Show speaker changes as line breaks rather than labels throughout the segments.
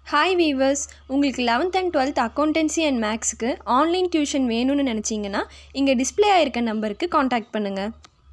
hi viewers உங்களுக்கு eleventh and twelfth accountancy and மேக்ஸுக்கு online tuition வேணும்னு நினச்சிங்கன்னா இங்கே டிஸ்ப்ளே ஆயிருக்க நம்பருக்கு காண்டாக்ட் பண்ணுங்கள்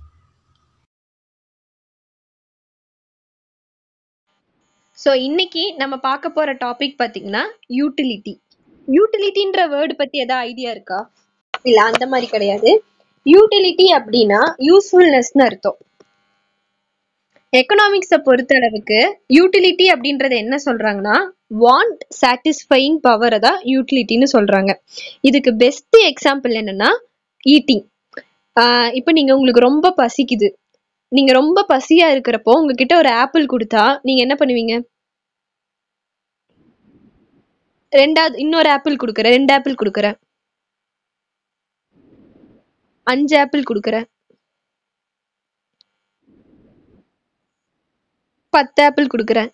ஸோ இன்னைக்கு நம்ம பார்க்க போற டாபிக் பார்த்தீங்கன்னா யூட்டிலிட்டி யூட்டிலிட்டின்ற வேர்டு பத்தி ஏதாவது ஐடியா இருக்கா இல்ல அந்த மாதிரி கிடையாது யூட்டிலிட்டி அப்படின்னா யூஸ்ஃபுல்னஸ்னு அர்த்தம் எக்கனாமிக்ஸை பொறுத்த அளவுக்கு யூட்டிலிட்டி அப்படின்றது என்ன சொல்றாங்கன்னா வாண்ட் சாட்டிஸ்ஃபைங் பவரை தான் யூட்டிலிட்டின்னு சொல்றாங்க இதுக்கு பெஸ்ட் எக்ஸாம்பிள் என்னன்னா ஈட்டிங் இப்போ நீங்க உங்களுக்கு ரொம்ப பசிக்குது நீங்க ரொம்ப பசியா இருக்கிறப்போ உங்ககிட்ட ஒரு ஆப்பிள் கொடுத்தா நீங்க என்ன பண்ணுவீங்க ரெண்டாவது இன்னொரு ஆப்பிள் கொடுக்குறேன் ரெண்டு ஆப்பிள் கொடுக்குறேன் அஞ்சு ஆப்பிள் கொடுக்குறேன் பத்து ஆப்பிள் கொடுக்குறேன்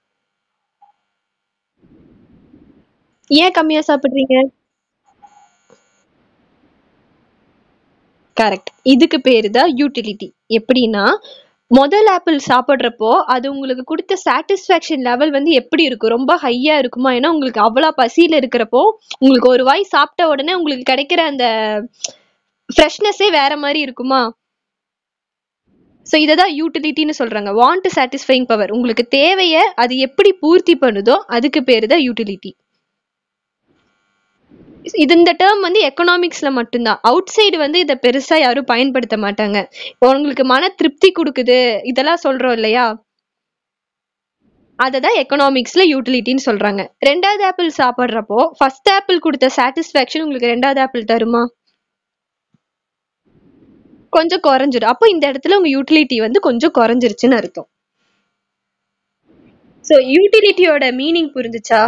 ஏன் கம்மியா சாப்பிடுறீங்க கரெக்ட் இதுக்கு பேரு தான் யூட்டிலிட்டி எப்படின்னா முதல் ஆப்பிள் சாப்பிட்றப்போ அது உங்களுக்கு கொடுத்த சாட்டிஸ்ஃபேக்ஷன் லெவல் வந்து எப்படி இருக்கும் ரொம்ப ஹையா இருக்குமா ஏன்னா உங்களுக்கு அவ்வளோ பசியில இருக்கிறப்போ உங்களுக்கு ஒரு வாய் சாப்பிட்ட உடனே உங்களுக்கு கிடைக்கிற அந்த ஃப்ரெஷ்னஸே வேற மாதிரி இருக்குமா ஸோ இதை தான் யூட்டிலிட்டின்னு சொல்றாங்க வாண்ட் சாட்டிஸ்ஃபைங் பவர் உங்களுக்கு தேவையை அது எப்படி பூர்த்தி பண்ணுதோ அதுக்கு பேரு தான் யூட்டிலிட்டி இது இந்த டேர்ம் வந்து எக்கனாமிக்ஸ்ல மட்டும்தான் அவுட் சைடு வந்து இதை பெருசா யாரும் பயன்படுத்த மாட்டாங்க இப்போ உங்களுக்கு மன திருப்தி கொடுக்குது இதெல்லாம் சொல்றோம் இல்லையா அதை தான் எக்கனாமிக்ஸ்ல யூட்டிலிட்டின்னு சொல்றாங்க ரெண்டாவது ஆப்பிள் சாப்பிட்றப்போ ஃபர்ஸ்ட் ஆப்பிள் கொடுத்த சாட்டிஸ்ஃபேக்ஷன் உங்களுக்கு ரெண்டாவது ஆப்பிள் தருமா கொஞ்சம் குறைஞ்சிடும் அப்போ இந்த இடத்துல உங்க யூட்டிலிட்டி வந்து கொஞ்சம் குறைஞ்சிருச்சுன்னு அர்த்தம் ஸோ யூட்டிலிட்டியோட மீனிங் புரிஞ்சுச்சா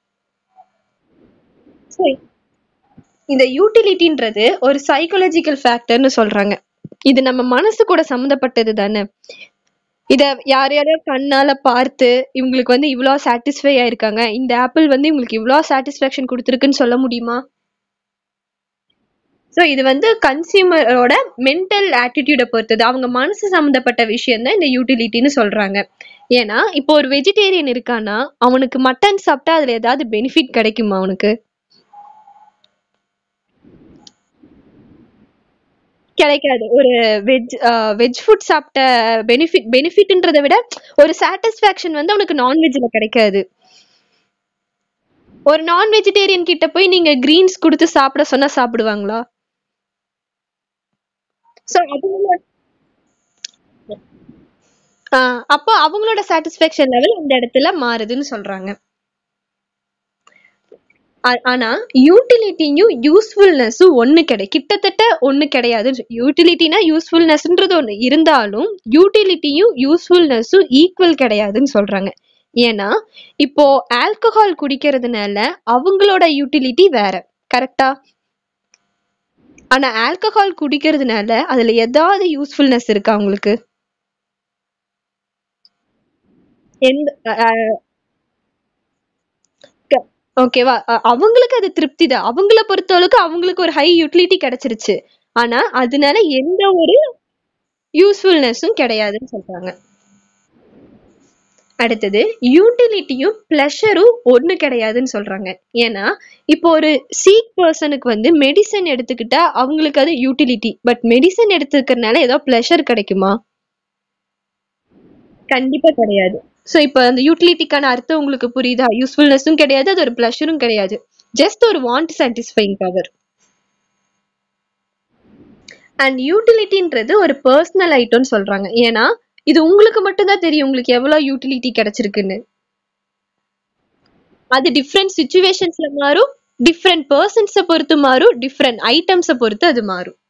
So, இந்த யூட்டிலிட்டின்றது ஒரு சைக்காலஜிக்கல் ஃபேக்டர்னு சொல்றாங்க இது நம்ம மனசு கூட சம்மந்தப்பட்டது தானே இத யார் யாரோ கண்ணால பார்த்து இவங்களுக்கு வந்து இவ்வளோ சாட்டிஸ்ஃபை ஆயிருக்காங்க இந்த ஆப்பிள் வந்து இவங்களுக்கு இவ்வளோ சாட்டிஸ்ஃபேக்ஷன் கொடுத்துருக்குன்னு சொல்ல முடியுமா ஸோ இது வந்து கன்சியூமரோட மென்டல் ஆட்டிடியூடை பொறுத்தது அவங்க மனசு சம்மந்தப்பட்ட விஷயம் தான் இந்த யூட்டிலிட்டின்னு சொல்றாங்க ஏன்னா இப்போ ஒரு வெஜிடேரியன் இருக்கானா அவனுக்கு மட்டன் சாப்பிட்டா அதுல ஏதாவது பெனிஃபிட் கிடைக்குமா அவனுக்கு கிடைக்காது ஒரு வெஜ் வெஜ் ஃபுட் சாப்பிட்ட பெனிஃபிட் பெனிஃபிட்ன்றதை விட ஒரு சாட்டிஸ்ஃபேக்ஷன் வந்து அவனுக்கு நான்வெஜ்ல கிடைக்காது ஒரு நான் வெஜிடேரியன் கிட்ட போய் நீங்க கிரீன்ஸ் கொடுத்து சாப்பிட சொன்னா சாப்பிடுவாங்களா சோ அவங்களோட ஆஹ் அப்போ அவங்களோட சாட்டிஸ்ஃபேக்ஷன் லெவல் அந்த இடத்துல மாறுதுன்னு சொல்றாங்க ஆ- ஆனா யூட்டிலிட்டியும் யூஸ்ஃபுல்னஸும் ஒண்ணு கிடை கிட்டத்தட்ட ஒண்ணு கிடையாது யூட்டிலிட்டினா யூஸ்ஃபுல்னஸ்ன்றது ஒண்ணு இருந்தாலும் யூட்டிலிட்டியும் யூஸ்ஃபுல்னஸும் ஈக்குவல் கிடையாதுன்னு சொல்றாங்க ஏன்னா இப்போ ஆல்கஹால் குடிக்கிறதுனால அவங்களோட யூட்டிலிட்டி வேற கரெக்டா ஆனா ஆல்கஹால் குடிக்கிறதுனால அதுல ஏதாவது யூஸ்ஃபுல்னஸ் இருக்கா அவங்களுக்கு எந்த ஓகேவா அவங்களுக்கு அது திருப்தி தான் அவங்கள பொறுத்த அளவுக்கு அவங்களுக்கு ஒரு ஹை யூட்டிலிட்டி கிடைச்சிருச்சு ஆனா அதனால எந்த ஒரு யூஸ்ஃபுல்னஸும் கிடையாதுன்னு சொல்றாங்க அடுத்தது யூட்டிலிட்டியும் ப்ளஷரும் ஒண்ணு கிடையாதுன்னு சொல்றாங்க ஏன்னா இப்போ ஒரு சீக் பர்சனுக்கு வந்து மெடிசன் எடுத்துக்கிட்டா அவங்களுக்கு அது யூட்டிலிட்டி பட் மெடிசன் எடுத்துக்கிறதுனால ஏதோ ப்ளஷர் கிடைக்குமா கண்டிப்பா கிடையாது சோ இப்போ அந்த யூட்டிலிட்டிக்கான அர்த்தம் உங்களுக்கு புரியுதா யூஸ்ஃபுல்னஸும் கிடையாது அது ஒரு ப்ளஷரும் கிடையாது ஜஸ்ட் ஒரு வாண்ட் சாட்டிஸ்ஃபைங் பவர் அண்ட் யூட்டிலிட்டின்றது ஒரு பர்சனல் ஐட்டம்னு சொல்றாங்க ஏன்னா இது உங்களுக்கு மட்டும்தான் தெரியும் உங்களுக்கு எவ்வளவு யூட்டிலிட்டி கிடைச்சிருக்குன்னு அது டிஃப்ரெண்ட் சுச்சுவேஷன்ஸ்ல மாறும் டிஃப்ரெண்ட் பர்சன்ஸை பொறுத்து மாறும் டிஃப்ரெண்ட் ஐட்டம்ஸை பொறுத்து அது மாறும்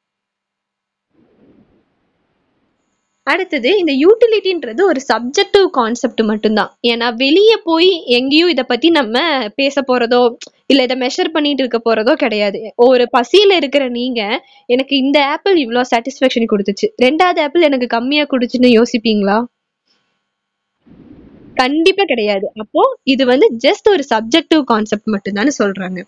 அடுத்தது இந்த யூட்டிலிட்டின்றது ஒரு சப்ஜெக்டிவ் கான்செப்ட் மட்டும்தான் ஏன்னா வெளியே போய் எங்கேயும் இதை பத்தி நம்ம பேச போறதோ இல்ல இதை மெஷர் பண்ணிட்டு இருக்க போறதோ கிடையாது ஒரு பசியில இருக்கிற நீங்க எனக்கு இந்த ஆப்பிள் இவ்வளோ சாட்டிஸ்ஃபேக்ஷன் கொடுத்துச்சு ரெண்டாவது ஆப்பிள் எனக்கு கம்மியா கொடுச்சுன்னு யோசிப்பீங்களா கண்டிப்பா கிடையாது அப்போ இது வந்து ஜஸ்ட் ஒரு சப்ஜெக்டிவ் கான்செப்ட் மட்டும்தான்னு சொல்றாங்க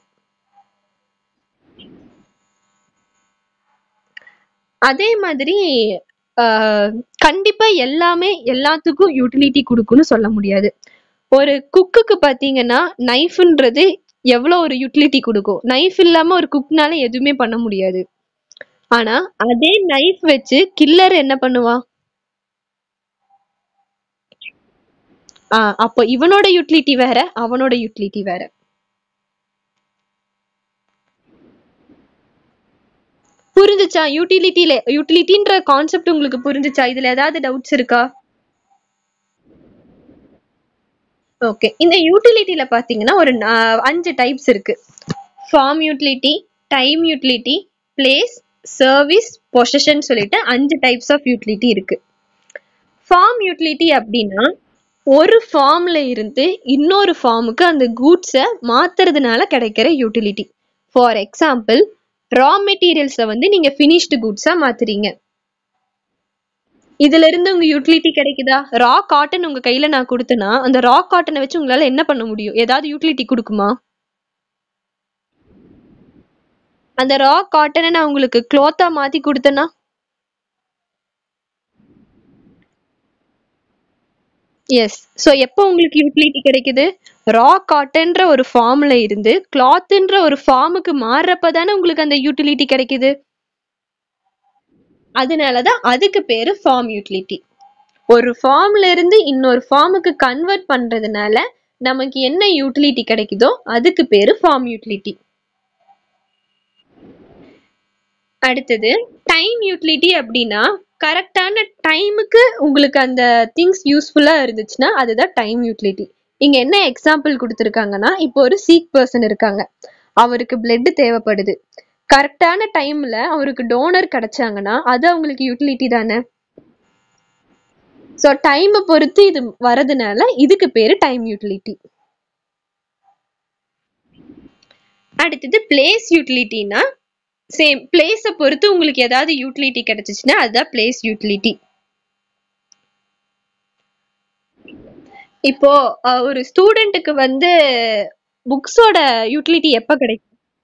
அதே மாதிரி ஆஹ் கண்டிப்பா எல்லாமே எல்லாத்துக்கும் யூட்டிலிட்டி கொடுக்கும்னு சொல்ல முடியாது ஒரு குக்குக்கு பாத்தீங்கன்னா நைஃப்ன்றது எவ்வளவு ஒரு யூட்டிலிட்டி கொடுக்கும் நைஃப் இல்லாம ஒரு குக்னால எதுவுமே பண்ண முடியாது ஆனா அதே நைஃப் வச்சு கில்லர் என்ன பண்ணுவான் ஆஹ் அப்போ இவனோட யூட்டிலிட்டி வேற அவனோட யூட்டிலிட்டி வேற புரிஞ்சுச்சா யூட்டிலிட்டில யூட்டிலிட்டின்ற கான்செப்ட் உங்களுக்கு புரிஞ்சுச்சா இதுல ஏதாவது டவுட்ஸ் இருக்கா ஓகே இந்த யூட்டிலிட்டியில பாத்தீங்கன்னா ஒரு நா- அஞ்சு டைப்ஸ் இருக்கு form utility time utility place service position சொல்லிட்டு அஞ்சு டைப்ஸ் ஆஃப் யூட்டிலிட்டி இருக்கு ஃபார்ம் யூட்டிலிட்டி அப்படின்னா ஒரு ஃபார்ம்ல இருந்து இன்னொரு ஃபார்முக்கு அந்த கூட்ஸை மாத்துறதுனால கிடைக்கிற யூட்டிலிட்டி ஃபார் எக்ஸாம்பிள் ரா மெட்டீரியல்ஸை வந்து நீங்க ஃபினிஷ்டு கூட்ஸா மாத்துறீங்க இதுல இருந்து உங்க யூட்டிலிட்டி கிடைக்குதா ரா காட்டன் உங்க கையில நான் கொடுத்தேன்னா அந்த ரா காட்டனை வச்சு உங்களால என்ன பண்ண முடியும் ஏதாவது யூட்டிலிட்டி கொடுக்குமா அந்த ரா காட்டனை நான் உங்களுக்கு க்ளோத்தா மாத்தி கொடுத்தேன்னா எஸ் ஸோ எப்போ உங்களுக்கு யூட்டிலிட்டி கிடைக்குது ரா காட்டன்ற ஒரு ஃபார்ம்ல இருந்து கிளாத்ன்ற ஒரு ஃபார்முக்கு மாறுறப்ப தானே உங்களுக்கு அந்த யூட்டிலிட்டி கிடைக்குது அதனாலதான் அதுக்கு பேரு ஃபார்ம் யூட்டிலிட்டி ஒரு ஃபார்ம்ல இருந்து இன்னொரு ஃபார்முக்கு கன்வெர்ட் பண்றதுனால நமக்கு என்ன யூட்டிலிட்டி கிடைக்குதோ அதுக்கு பேரு ஃபார்ம் யூட்டிலிட்டி அடுத்தது டைம் யூட்டிலிட்டி அப்படின்னா கரெக்டான டைமுக்கு உங்களுக்கு அந்த திங்ஸ் யூஸ்ஃபுல்லா இருந்துச்சுன்னா அதுதான் டைம் யூட்டிலிட்டி இங்க என்ன எக்ஸாம்பிள் கொடுத்துருக்காங்கன்னா இப்போ ஒரு சீக் பர்சன் இருக்காங்க அவருக்கு பிளட் தேவைப்படுது கரெக்டான டைம்ல அவருக்கு டோனர் கிடைச்சாங்கன்னா அது அவங்களுக்கு யூட்டிலிட்டி தானே ஸோ டைமை பொறுத்து இது வரதுனால இதுக்கு பேரு டைம் யூட்டிலிட்டி அடுத்தது பிளேஸ் யூட்டிலிட்டினா சேம் பிளேஸை பொறுத்து உங்களுக்கு ஏதாவது யூட்டிலிட்டி கிடைச்சிச்சுன்னா அதுதான் பிளேஸ் யூட்டிலிட்டி இப்போ அஹ், ஒரு ஸ்டூடெண்ட்டுக்கு வந்து புக்ஸோட யூட்டிலிட்டி எப்ப கிடைக்கும்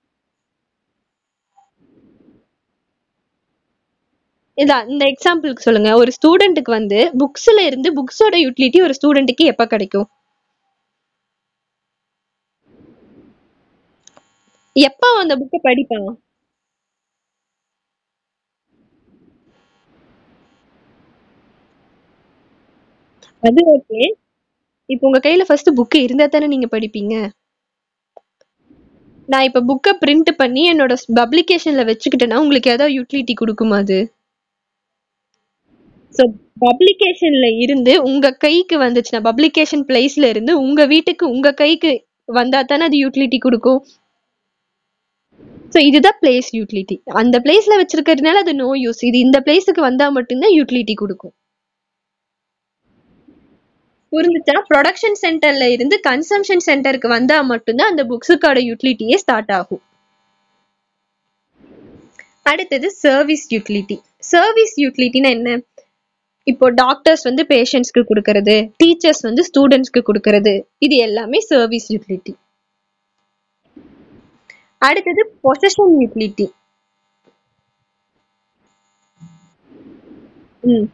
இதான் இந்த எக்ஸாம்பிளுக்கு சொல்லுங்க ஒரு ஸ்டூடெண்ட்டுக்கு வந்து புக்ஸ்ல இருந்து புக்ஸோட யூட்டிலிட்டி ஒரு ஸ்டூடெண்ட்டுக்கு எப்ப கிடைக்கும் எப்ப அந்த புக்கை படிப்பான் அது ஓகே இப்போ உங்க கையில ஃபர்ஸ்ட் புக் இருந்தா தானே நீங்க படிப்பீங்க நான் இப்ப புக்கை பிரிண்ட் பண்ணி என்னோட பப்ளிகேஷன்ல வச்சுக்கிட்டேன்னா உங்களுக்கு ஏதாவது யூட்டிலிட்டி கொடுக்குமா அது ஸோ பப்ளிகேஷன்ல இருந்து உங்க கைக்கு வந்துச்சுன்னா பப்ளிகேஷன் பிளேஸ்ல இருந்து உங்க வீட்டுக்கு உங்க கைக்கு வந்தா தானே அது யூட்டிலிட்டி கொடுக்கும் ஸோ இதுதான் பிளேஸ் யூட்டிலிட்டி அந்த பிளேஸ்ல வச்சிருக்கிறதுனால அது நோ யூஸ் இது இந்த பிளேஸுக்கு வந்தா மட்டும்தான் யூட்டிலிட்டி கொடுக்கும் புரிஞ்சுச்சா ப்ரொடக்ஷன் சென்டர்ல இருந்து கன்சம்ஷன் சென்டருக்கு வந்தா மட்டும்தான் அந்த புக்ஸுக்கான யூட்டிலிட்டியே ஸ்டார்ட் ஆகும் அடுத்தது சர்வீஸ் யூட்டிலிட்டி சர்வீஸ் யூட்டிலிட்டினா என்ன இப்போ டாக்டர்ஸ் வந்து பேஷண்ட்ஸ்க்கு கொடுக்கறது டீச்சர்ஸ் வந்து ஸ்டூடெண்ட்ஸ்க்கு கொடுக்கறது இது எல்லாமே சர்வீஸ் யூட்டிலிட்டி அடுத்தது பொசஷன் யூட்டிலிட்டி ம்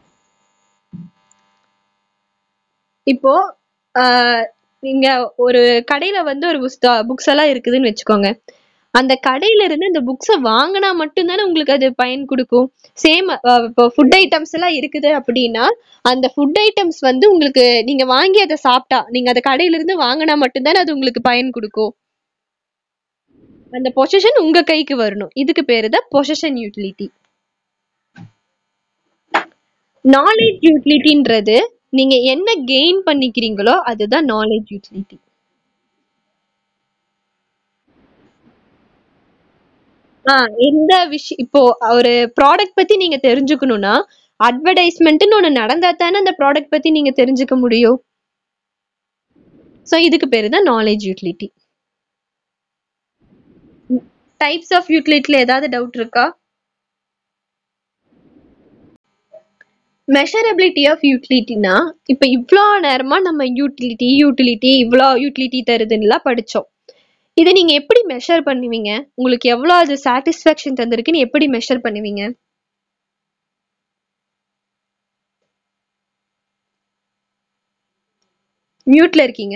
இப்போ ஆஹ் நீங்க ஒரு கடையில வந்து ஒரு புக்ஸ் எல்லாம் இருக்குதுன்னு வச்சுக்கோங்க அந்த கடையில இருந்து அந்த புக்ஸை வாங்கினா மட்டும்தானே உங்களுக்கு அது பயன் கொடுக்கும் சேம் இப்போ ஃபுட் ஐட்டம்ஸ் எல்லாம் இருக்குது அப்படின்னா அந்த ஃபுட் ஐட்டம்ஸ் வந்து உங்களுக்கு நீங்க வாங்கி அதை சாப்பிட்டா நீங்க அதை கடையில இருந்து வாங்கினா மட்டும்தானே அது உங்களுக்கு பயன் கொடுக்கும் அந்த பொசிஷன் உங்க கைக்கு வரணும் இதுக்கு பேரு தான் பொசிஷன் யூட்டிலிட்டி நாலேஜ் யூட்டிலிட்டின்றது நீங்க என்ன கெயின் பண்ணிக்கிறீங்களோ அதுதான் நாலேஜ் யூட்டிலிட்டி ஆஹ் எந்த விஷயம் இப்போ ஒரு ப்ராடக்ட் பத்தி நீங்க தெரிஞ்சுக்கணும்னா அட்வர்டைஸ்மெண்ட்னு ஒண்ணு நடந்தா தானே அந்த ப்ராடக்ட் பத்தி நீங்க தெரிஞ்சுக்க முடியும் சோ இதுக்கு பேரு தான் நாலேஜ் யூட்டிலிட்டி டைப்ஸ் ஆஃப் யூட்டிலிட்டில ஏதாவது டவுட் இருக்கா மெஷரபிலிட்டி ஆஃப் யூட்டிலிட்டினா இப்போ இவ்வளோ நேரமா நம்ம யூட்டிலிட்டி யூட்டிலிட்டி இவ்வளோ யூட்டிலிட்டி தருதுன்னுலாம் படிச்சோம் இதை நீங்க எப்படி மெஷர் பண்ணுவீங்க உங்களுக்கு எவ்வளோ அது சாட்டிஸ்ஃபேக்ஷன் தந்திருக்குன்னு எப்படி மெஷர் பண்ணுவீங்க மியூட்ல இருக்கீங்க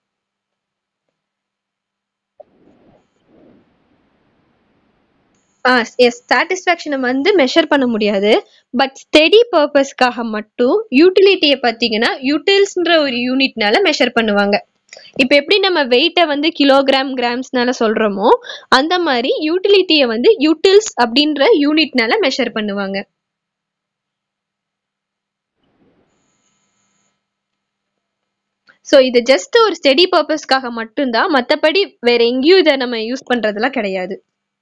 ஆ எஸ் சாட்டிஸ்ஃபேக்ஷனை வந்து மெஷர் பண்ண முடியாது பட் ஸ்டெடி பர்பஸ்க்காக மட்டும் யூட்டிலிட்டியை பார்த்தீங்கன்னா யூட்டில்ஸ்ன்ற ஒரு யூனிட்னால மெஷர் பண்ணுவாங்க இப்போ எப்படி நம்ம வெயிட்டை வந்து கிலோகிராம் கிராம்ஸ்னால சொல்றோமோ அந்த மாதிரி யூட்டிலிட்டியை வந்து யூட்டில்ஸ் அப்படின்ற யூனிட்னால மெஷர் பண்ணுவாங்க ஸோ இது ஜஸ்ட் ஒரு ஸ்டெடி பர்பஸ்க்காக மட்டும்தான் மற்றபடி வேற எங்கேயும் இதை நம்ம யூஸ் பண்றதெல்லாம் கிடையாது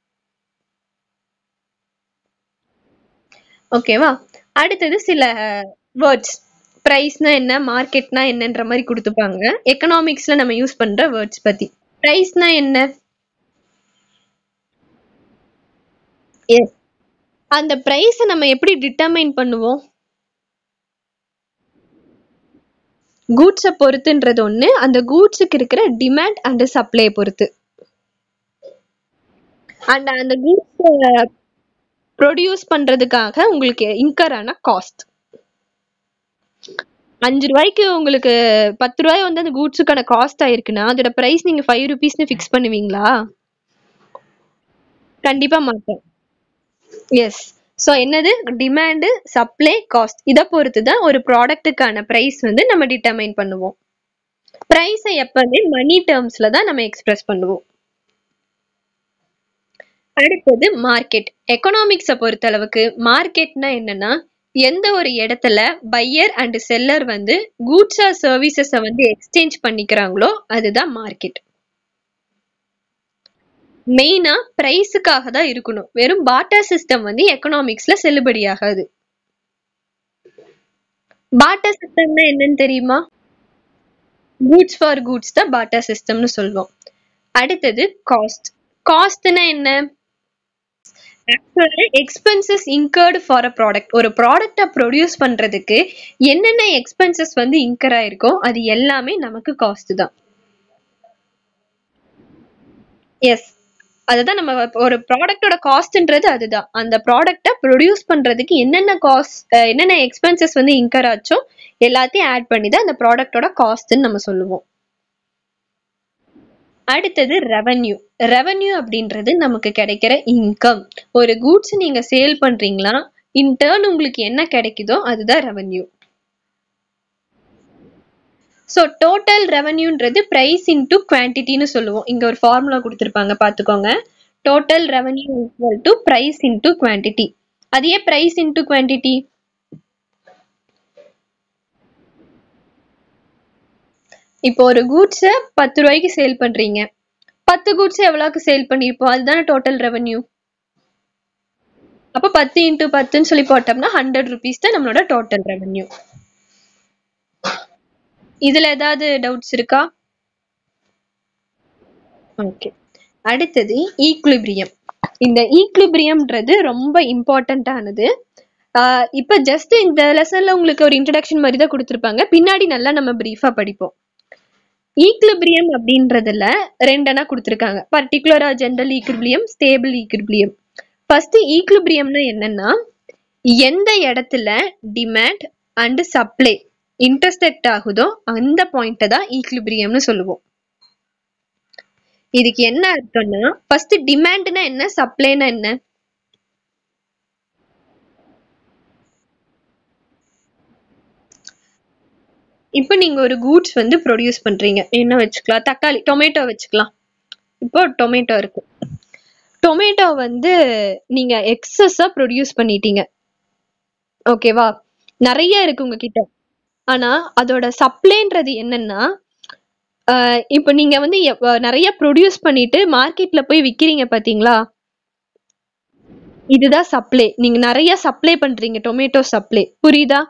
ஓகேவா அடுத்தது சில வேர்ட்ஸ் ப்ரைஸ்னா என்ன மார்க்கெட்னா என்னன்ற மாதிரி கொடுத்துப்பாங்க எக்கனாமிக்ஸ்ல நம்ம யூஸ் பண்ற வேர்ட்ஸ் பத்தி ப்ரைஸ்னா என்ன எஸ் அந்த ப்ரைஸை நம்ம எப்படி டிட்டர்மைன் பண்ணுவோம் கூட்ஸை பொறுத்துன்றது ஒன்று அந்த கூட்ஸுக்கு இருக்கிற டிமாண்ட் அண்ட் சப்ளையை பொறுத்து அண்ட் அந்த கூட்ஸை ப்ரொடியூஸ் பண்றதுக்காக உங்களுக்கு இன்கர் ஆன காஸ்ட் அஞ்சு ரூபாய்க்கு உங்களுக்கு பத்து ரூபாய் வந்து அந்த கூட்ஸுக்கான காஸ்ட் ஆயிருக்குன்னா அதோட பிரைஸ் நீங்க ஃபைவ் ருபீஸ்னு ஃபிக்ஸ் பண்ணுவீங்களா கண்டிப்பா மாட்டோம் எஸ் ஸோ என்னது டிமாண்டு சப்ளை காஸ்ட் இதை பொறுத்து தான் ஒரு ப்ராடக்ட்டுக்கான ப்ரைஸ் வந்து நம்ம டிட்டர்மைன் பண்ணுவோம் ப்ரைஸை எப்பவுமே மணி டேர்ம்ஸ்ல தான் நம்ம எக்ஸ்பிரஸ் பண்ணுவோம் அடுத்தது மார்க்கெட் எக்கனாமிக்ஸை பொறுத்தளவுக்கு மார்க்கெட்னா என்னன்னா எந்த ஒரு இடத்துல பையர் அண்ட் செல்லர் வந்து கூட்ஸ் ஆர் சர்வீசஸை வந்து எக்ஸ்சேஞ்ச் பண்ணிக்கிறாங்களோ அதுதான் மார்க்கெட் மெயினா பிரைஸுக்காக தான் இருக்கணும் வெறும் பாட்டா சிஸ்டம் வந்து எக்கனாமிக்ஸ்ல செல்லுபடியாகாது பாட்டா சிஸ்டம்னா என்னன்னு தெரியுமா கூட்ஸ் ஃபார் கூட்ஸ் தான் பாட்டா சிஸ்டம்னு சொல்லுவோம் அடுத்தது காஸ்ட் காஸ்ட்னா என்ன expenses incurred for a product ஒரு ப்ராடக்டை ப்ரொடியூஸ் பண்றதுக்கு என்னென்ன எக்ஸ்பென்சஸ் வந்து இன்கர் ஆயிருக்கோ அது எல்லாமே நமக்கு காஸ்ட் தான் எஸ் அதுதான் நம்ம ஒரு ப்ராடக்டோட காஸ்ட்ன்றது அதுதான் அந்த ப்ராடக்டை ப்ரொடியூஸ் பண்றதுக்கு என்னென்ன காஸ்ட் என்னென்ன எக்ஸ்பென்சஸ் வந்து இன்கர் ஆச்சோ எல்லாத்தையும் ஆட் பண்ணி தான் அந்த ப்ராடக்டோட காஸ்ட்னு நம்ம சொல்லுவோம் அடுத்தது ரெவன்யூ ரெவன்யூ அப்படின்றது நமக்கு கிடைக்கிற இன்கம் ஒரு கூட்ஸ் நீங்க சேல் பண்றீங்களா இன் டேர்ன் உங்களுக்கு என்ன கிடைக்குதோ அதுதான் ரெவன்யூ ஸோ டோட்டல் ரெவன்யூன்றது ப்ரைஸ் இன்டு குவான்டிட்டின்னு சொல்லுவோம் இங்க ஒரு ஃபார்முலா கொடுத்துருப்பாங்க பார்த்துக்கோங்க total revenue equal to price into quantity அது ஏன் ப்ரைஸ் இன்டு குவான்டிட்டி இப்போ ஒரு கூட்ஸை பத்து ரூபாய்க்கு சேல் பண்றீங்க பத்து கூட்ஸ் எவ்வளோக்கு சேல் பண்ணியிருப்போம் அதுதானே டோட்டல் ரெவன்யூ அப்போ பத்து இன்ட்டு பத்துன்னு சொல்லி போட்டோம்னா ஹண்ட்ரட் ருபீஸ் தான் நம்மளோட டோட்டல் ரெவன்யூ இதுல ஏதாவது டவுட்ஸ் இருக்கா ஓகே அடுத்தது ஈக்லிபிரியம் இந்த ஈக்லிபிரியம்ன்றது ரொம்ப இம்பார்ட்டண்ட்டானது இப்போ ஜஸ்ட் இந்த லெசன்ல உங்களுக்கு ஒரு இன்ட்ரடக்ஷன் மாதிரி தான் கொடுத்துருப்பாங்க பின்னாடி நல்லா நம்ம பிரீஃபா படிப்போம் ஈக்லிபிரியம் அப்படின்றதுல ரெண்டனா கொடுத்துருக்காங்க particular general equilibrium stable equilibrium first ஈக்லிபிரியம்னா என்னன்னா எந்த இடத்துல டிமாண்ட் அண்ட் சப்ளை இன்டர்செக்ட் ஆகுதோ அந்த பாயிண்ட்டை தான் ஈக்லிபிரியம்னு சொல்லுவோம் இதுக்கு என்ன அர்த்தம்னா ஃபர்ஸ்ட் டிமாண்ட்னா என்ன சப்ளைனா என்ன இப்போ நீங்க ஒரு கூட்ஸ் வந்து ப்ரொடியூஸ் பண்றீங்க என்ன வச்சுக்கலாம் தக்காளி டொமேட்டோ வச்சுக்கலாம் இப்போ டொமேட்டோ இருக்கு டொமேட்டோ வந்து நீங்க எக்ஸஸா ப்ரொடியூஸ் பண்ணிட்டீங்க ஓகேவா நிறைய இருக்கு உங்ககிட்ட ஆனா அதோட சப்ளைன்றது என்னன்னா இப்போ நீங்க வந்து நிறைய ப்ரொடியூஸ் பண்ணிட்டு மார்க்கெட்ல போய் விக்கிறீங்க பாத்தீங்களா இதுதான் சப்ளை நீங்க நிறைய சப்ளை பண்றீங்க டொமேட்டோ சப்ளை புரியுதா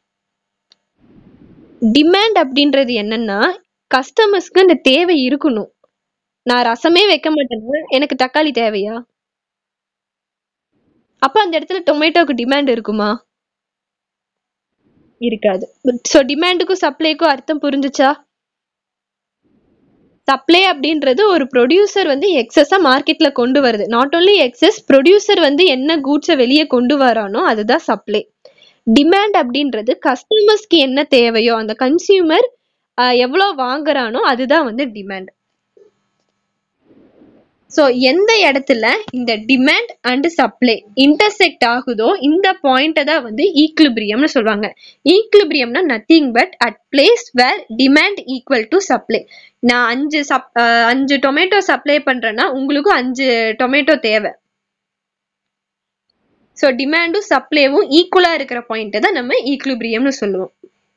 டிமாண்ட் அப்படின்றது என்னன்னா கஸ்டமர்ஸ்க்கு அந்த தேவை இருக்கணும் நான் ரசமே வைக்க மாட்டேன்னா எனக்கு தக்காளி தேவையா அப்ப அந்த இடத்துல டொமேட்டோக்கு டிமாண்ட் இருக்குமா இருக்காது ஸோ டிமாண்டுக்கும் சப்ளைக்கும் அர்த்தம் புரிஞ்சுச்சா சப்ளை அப்படின்றது ஒரு ப்ரொடியூசர் வந்து எக்ஸஸா மார்க்கெட்ல கொண்டு வருது நாட் ஓன்லி எக்ஸஸ் ப்ரொடியூசர் வந்து என்ன கூட்ஸை வெளியே கொண்டு வரானோ அதுதான் சப்ளை டிமாண்ட் அப்படின்றது கஸ்டமர்ஸ்க்கு என்ன தேவையோ அந்த கன்சியூமர் எவ்வளோ வாங்குறானோ அதுதான் வந்து டிமாண்ட் ஸோ எந்த இடத்துல இந்த டிமாண்ட் அண்ட் சப்ளை இன்டர்செக்ட் ஆகுதோ இந்த பாயிண்ட்டை தான் வந்து ஈக்லிபிரியம்னு சொல்லுவாங்க ஈக்லிபிரியம்னா nothing but at place where demand equal to supply நான் அஞ்சு சப் அஹ் அஞ்சு டொமேட்டோ சப்ளை பண்றேன்னா உங்களுக்கும் அஞ்சு டொமேட்டோ தேவை ஸோ டிமாண்டும் சப்ளைவும் ஈக்குவலா இருக்கிற பாயிண்ட்டை தான் நம்ம ஈக்லிபிரியம்னு சொல்லுவோம்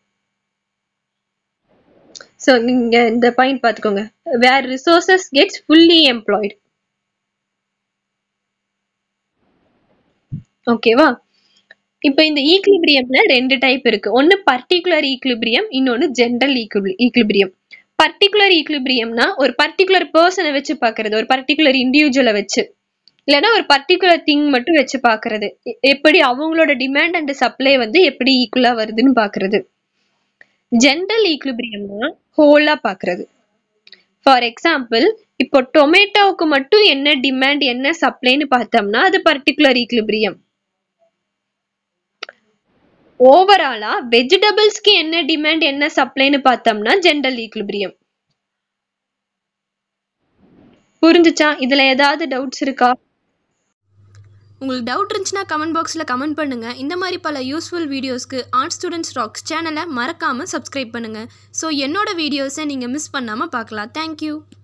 ஸோ நீங்க இந்த பாயிண்ட் பார்த்துக்கோங்க where resources gets fully employed ஓகேவா இப்போ இந்த ஈக்லிபிரியம்ல ரெண்டு டைப் இருக்கு ஒன்னு பர்டிகுலர் ஈக்லிபிரியம் இன்னொன்னு ஜென்ரல் ஈக்லிபிரியம் பர்டிகுலர் ஈக்லிபிரியம்னா ஒரு பர்டிகுலர் பர்சனை வச்சு பார்க்கிறது ஒரு பர்டிகுலர் இண்டிவிஜுவலை வச்சு இல்லைன்னா ஒரு பர்டிகுலர் திங் மட்டும் வச்சு பார்க்கிறது எ- எப்படி அவங்களோட டிமாண்ட் அண்ட் சப்ளை வந்து எப்படி ஈக்குவலா வருதுன்னு பார்க்கிறது ஜென்ரல் ஈக்லிபிரியம்னா ஹோலா பார்க்கிறது ஃபார் எக்ஸாம்பிள் இப்போ டொமேட்டோவுக்கு மட்டும் என்ன டிமாண்ட் என்ன சப்ளைன்னு பார்த்தோம்னா அது பர்டிகுலர் ஈக்லிபிரியம் ஓவராலா வெஜிடபிள்ஸ்க்கு என்ன டிமாண்ட் என்ன சப்ளைன்னு பார்த்தோம்னா ஜென்ரல் ஈக்லிபிரியம் புரிஞ்சுச்சா இதுல ஏதாவது டவுட்ஸ் இருக்கா
உங்களுக்கு டவுட் இருந்துச்சுன்னா கமெண்ட் பாக்ஸில் கமெண்ட் பண்ணுங்கள் இந்த மாதிரி பல யூஸ்ஃபுல் வீடியோஸ்க்கு ஆர்ட் ஸ்டூடெண்ட்ஸ் ராக்ஸ் சேனலை மறக்காமல் சப்ஸ்கிரைப் பண்ணுங்கள் ஸோ என்னோட வீடியோஸை நீங்கள் மிஸ் பண்ணாமல் பார்க்கலாம் தேங்க்யூ